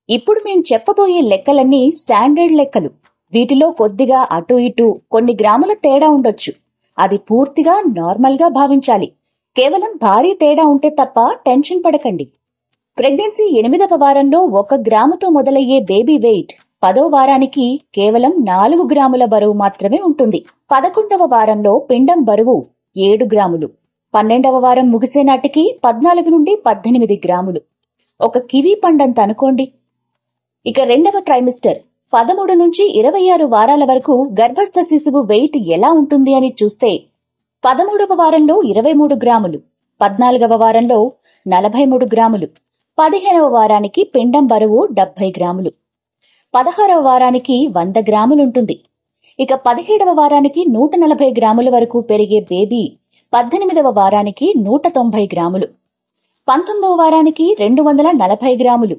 ఇప్పుడు మేం చెప్పబోయే లెక్కలన్నీ స్టాండర్డ్ లెక్కలు వీటిలో కొద్దిగా అటు ఇటు కొన్ని గ్రాముల తేడా ఉండొచ్చు అది పూర్తిగా నార్మల్గా భావించాలి కేవలం భారీ తేడా ఉంటే తప్ప టెన్షన్ పడకండి ప్రెగ్నెన్సీ ఎనిమిదవ వారంలో ఒక గ్రాముతో మొదలయ్యే బేబీ వెయిట్ పదో వారానికి కేవలం నాలుగు గ్రాముల బరువు మాత్రమే ఉంటుంది పదకొండవ వారంలో పిండం బరువు ఏడు గ్రాములు పన్నెండవ వారం ముగిసే నాటికి పద్నాలుగు నుండి పద్దెనిమిది గ్రాములు ఒక కివీ పండంత అనుకోండి ఇక రెండవ ట్రైమిస్టర్ పదమూడు నుంచి ఇరవై ఆరు వారాల వరకు గర్భస్థ శిశువు వెయిట్ ఎలా ఉంటుంది అని చూస్తే పదమూడవ వారంలో ఇరవై మూడు గ్రాములు పద్నాలుగవ వారంలో నలభై మూడు గ్రాములు పదిహేనవ వారానికి పిండం బరువు డెబ్బై గ్రాములు పదహారవ వారానికి వంద గ్రాములుంటుంది ఇక పదిహేడవ వారానికి నూట నలభై గ్రాముల వరకు పెరిగే బేబీ పద్దెనిమిదవ వారానికి నూట తొంభై గ్రాములు పంతొమ్మిదవ వారానికి రెండు వందల నలభై గ్రాములు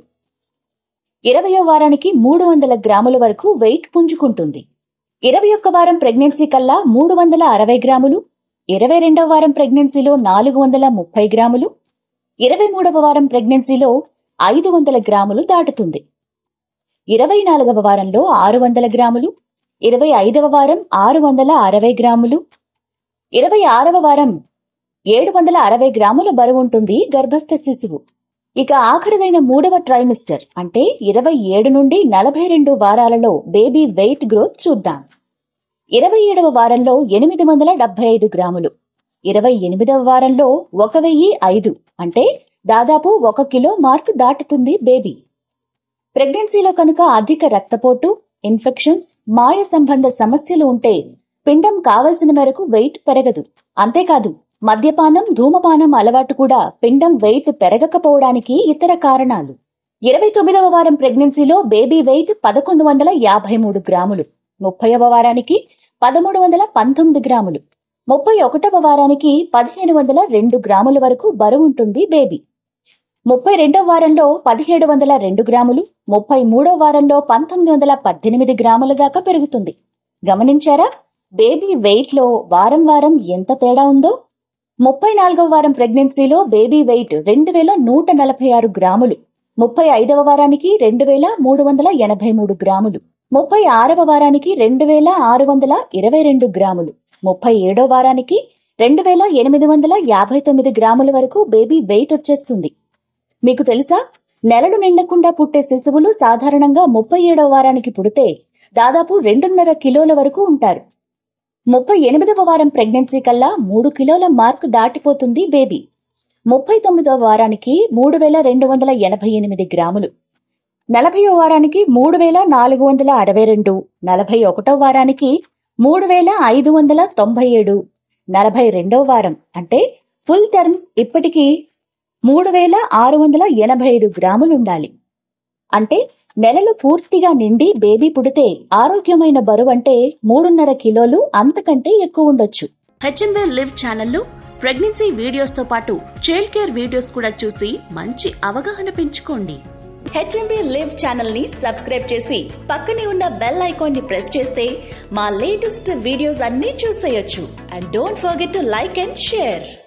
ఇరవయో వారానికి మూడు వందల గ్రాముల వరకు వెయిట్ పుంజుకుంటుంది ఇరవై ఒక్క వారం ప్రెగ్నెన్సీ కల్లా మూడు వందల అరవై గ్రాములు ఇరవై రెండవ వారం ప్రెగ్నెన్సీలో నాలుగు వందల ముప్పై గ్రాములు ఇరవై మూడవ వారం ప్రెగ్నెన్సీలో ఐదు వందల గ్రాములు దాటుతుంది ఇరవై నాలుగవ వారంలో ఆరు వందల గ్రాములు ఇరవై ఐదవ వారం ఆరు వందల అరవై గ్రాములు ఇరవై ఆరవ వారం ఏడు వందల అరవై గ్రాముల బరువుంటుంది గర్భస్థ శిశువు ఇక ఆఖరిదైన మూడవ ట్రైమిస్టర్ అంటే ఇరవై ఏడు నుండి నలభై రెండు వారాలలో బేబీ వెయిట్ గ్రోత్ చూద్దాం ఇరవై ఏడవ వారంలో ఎనిమిది వందల డెబ్బై ఐదు గ్రాములు ఇరవై ఎనిమిదవ వారంలో ఒక వెయ్యి ఐదు అంటే దాదాపు ఒక కిలో మార్క్ దాటుతుంది బేబీ ప్రెగ్నెన్సీలో కనుక అధిక రక్తపోటు ఇన్ఫెక్షన్స్ మాయ సంబంధ సమస్యలు ఉంటే పిండం కావలసిన మేరకు వెయిట్ పెరగదు అంతేకాదు మద్యపానం ధూమపానం అలవాటు కూడా పిండం వెయిట్ పెరగకపోవడానికి ఇతర కారణాలు ఇరవై తొమ్మిదవ వారం ప్రెగ్నెన్సీలో బేబీ వెయిట్ పదకొండు వందల యాభై మూడు గ్రాములు ముప్పైవ వారానికి పదమూడు వందల పంతొమ్మిది గ్రాములు ముప్పై ఒకటవ వారానికి పదిహేను వందల రెండు గ్రాముల వరకు బరువు ఉంటుంది బేబీ ముప్పై రెండవ వారంలో పదిహేడు వందల రెండు గ్రాములు ముప్పై మూడవ వారంలో పంతొమ్మిది వందల పద్దెనిమిది గ్రాముల దాకా పెరుగుతుంది గమనించారా బేబీ వెయిట్ లో వారం వారం ఎంత తేడా ఉందో ముప్పై నాలుగవ వారం ప్రెగ్నెన్సీలో బేబీ వెయిట్ రెండు వేల నూట నలభై ఆరు గ్రాములు ముప్పై ఐదవ వారానికి రెండు వేల మూడు వందల ఎనభై మూడు గ్రాములు ముప్పై ఆరవ వారానికి రెండు వేల ఆరు వందల ఇరవై రెండు గ్రాములు ముప్పై ఏడవ వారానికి రెండు వేల ఎనిమిది వందల యాభై తొమ్మిది గ్రాముల వరకు బేబీ వెయిట్ వచ్చేస్తుంది మీకు తెలుసా నెలలు నిండకుండా పుట్టే శిశువులు సాధారణంగా ముప్పై ఏడవ వారానికి పుడితే దాదాపు రెండున్నర కిలోల వరకు ఉంటారు ముప్పై ఎనిమిదవ వారం ప్రెగ్నెన్సీ కల్లా మూడు కిలోల మార్క్ దాటిపోతుంది బేబీ ముప్పై తొమ్మిదవ వారానికి మూడు వేల రెండు వందల ఎనభై ఎనిమిది గ్రాములు నలభైవ వారానికి మూడు వేల నాలుగు వందల అరవై రెండు నలభై ఒకటవ వారానికి మూడు వేల ఐదు వందల తొంభై ఏడు నలభై రెండవ వారం అంటే ఫుల్ టర్మ్ ఇప్పటికీ మూడు వేల ఆరు వందల ఎనభై ఐదు గ్రాములు ఉండాలి అంటే నెలలు పూర్తిగా నిండి బేబీ పుడితే ఆరోగ్యమైన బరువు అంటే మూడున్నర కిలోలు అంతకంటే ఎక్కువ ఉండొచ్చు హెచ్ఎన్వే లివ్ ఛానల్లో ప్రెగ్నెన్సీ వీడియోస్ తో పాటు చైల్డ్ కేర్ వీడియోస్ కూడా చూసి మంచి అవగాహన పెంచుకోండి హెచ్ఎంబీ లివ్ ఛానల్ ని సబ్స్క్రైబ్ చేసి పక్కనే ఉన్న బెల్ ఐకాన్ ని ప్రెస్ చేస్తే మా లేటెస్ట్ వీడియోస్ అన్నీ చూసేయొచ్చు and don't forget to like and share